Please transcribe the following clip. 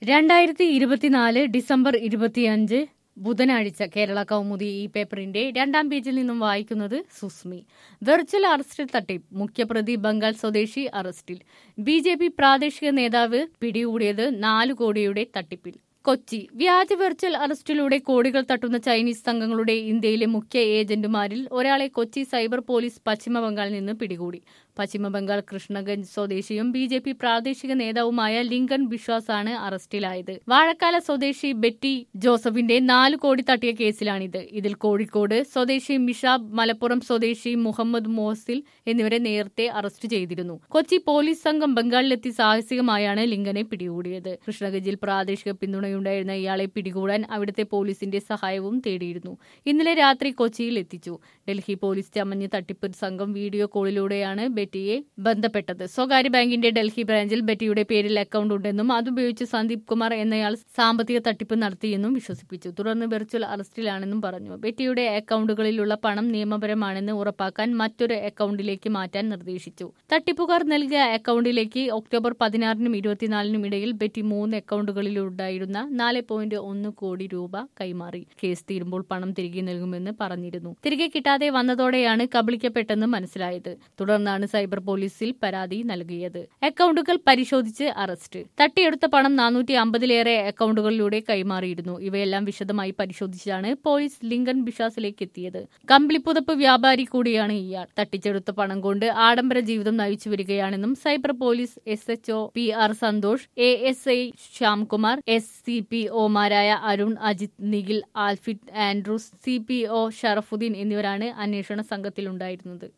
രണ്ടായിരത്തി ഇരുപത്തിനാല് ഡിസംബർ ഇരുപത്തിയഞ്ച് ബുധനാഴ്ച കേരള കൗമുദി ഈ പേപ്പറിന്റെ രണ്ടാം പേജിൽ നിന്നും വായിക്കുന്നത് സുസ്മി വെർച്വൽ അറസ്റ്റിൽ തട്ടിപ്പ് മുഖ്യപ്രതി ബംഗാൾ സ്വദേശി അറസ്റ്റിൽ ബി ജെ പി പ്രാദേശിക നേതാവ് പിടികൂടിയത് നാല് കോടിയുടെ തട്ടിപ്പിൽ കൊച്ചി വ്യാജ വെർച്വൽ അറസ്റ്റിലൂടെ കോടികൾ തട്ടുന്ന ചൈനീസ് സംഘങ്ങളുടെ ഇന്ത്യയിലെ മുഖ്യ ഏജന്റുമാരിൽ ഒരാളെ കൊച്ചി സൈബർ പോലീസ് പശ്ചിമബംഗാളിൽ നിന്ന് പിടികൂടി പശ്ചിമബംഗാൾ കൃഷ്ണഗഞ്ച് സ്വദേശിയും ബി ജെ പി പ്രാദേശിക നേതാവുമായ ലിങ്കൺ ബിശ്വാസാണ് അറസ്റ്റിലായത് വാഴക്കാല സ്വദേശി ബെറ്റി ജോസഫിന്റെ നാല് കോടി തട്ടിയ കേസിലാണിത് ഇതിൽ കോഴിക്കോട് സ്വദേശി മിഷാബ് മലപ്പുറം സ്വദേശി മുഹമ്മദ് മോസിൽ എന്നിവരെ നേരത്തെ അറസ്റ്റ് ചെയ്തിരുന്നു കൊച്ചി പോലീസ് സംഘം ബംഗാളിലെത്തി സാഹസികമായാണ് ലിങ്കനെ പിടികൂടിയത് കൃഷ്ണഗഞ്ചിൽ പ്രാദേശിക പിന്തുണയുണ്ടായിരുന്ന ഇയാളെ പിടികൂടാൻ അവിടുത്തെ പോലീസിന്റെ സഹായവും തേടിയിരുന്നു ഇന്നലെ രാത്രി കൊച്ചിയിൽ എത്തിച്ചു ഡൽഹി പോലീസ് ചമഞ്ഞ് തട്ടിപ്പ് സംഘം വീഡിയോ കോളിലൂടെയാണ് ബെറ്റിയെ ബന്ധപ്പെട്ടത് സ്വകാര്യ ബാങ്കിന്റെ ഡൽഹി ബ്രാഞ്ചിൽ ബെറ്റിയുടെ പേരിൽ അക്കൗണ്ട് ഉണ്ടെന്നും അതുപയോഗിച്ച് സന്ദീപ് കുമാർ എന്നയാൾ സാമ്പത്തിക തട്ടിപ്പ് നടത്തിയെന്നും വിശ്വസിപ്പിച്ചു തുടർന്ന് വെർച്വൽ അറസ്റ്റിലാണെന്നും പറഞ്ഞു ബെറ്റിയുടെ അക്കൗണ്ടുകളിലുള്ള പണം നിയമപരമാണെന്ന് ഉറപ്പാക്കാൻ മറ്റൊരു അക്കൗണ്ടിലേക്ക് മാറ്റാൻ നിർദ്ദേശിച്ചു തട്ടിപ്പുകാർ നൽകിയ അക്കൗണ്ടിലേക്ക് ഒക്ടോബർ പതിനാറിനും ഇരുപത്തിനാലിനും ഇടയിൽ ബെറ്റി മൂന്ന് അക്കൗണ്ടുകളിലുണ്ടായിരുന്ന നാല് പോയിന്റ് ഒന്ന് കോടി രൂപ കൈമാറി കേസ് തീരുമ്പോൾ പണം തിരികെ നൽകുമെന്ന് പറഞ്ഞിരുന്നു തിരികെ കിട്ടാതെ വന്നതോടെയാണ് കബളിക്കപ്പെട്ടെന്ന് മനസ്സിലായത് തുടർന്നാണ് സൈബർ പോലീസിൽ പരാതി നൽകിയത് അക്കൗണ്ടുകൾ പരിശോധിച്ച് അറസ്റ്റ് തട്ടിയെടുത്ത പണം നാനൂറ്റി അമ്പതിലേറെ അക്കൗണ്ടുകളിലൂടെ കൈമാറിയിരുന്നു ഇവയെല്ലാം വിശദമായി പരിശോധിച്ചാണ് പോലീസ് ലിങ്കൻ ബിഷാസിലേക്ക് എത്തിയത് കമ്പിളിപ്പുതപ്പ് വ്യാപാരി കൂടിയാണ് ഇയാൾ തട്ടിച്ചെടുത്ത പണം കൊണ്ട് ആഡംബര ജീവിതം നയിച്ചു വരികയാണെന്നും cyber police S H O P R Santhosh A S I Shyamkumar S C P ഒമാരായ Arun Ajith Nikhil Alfit Andrews C P O Sharafuddeen എന്നിവരാണ് അന്വേഷണ സംഘത്തിലുണ്ടായിരുന്നത്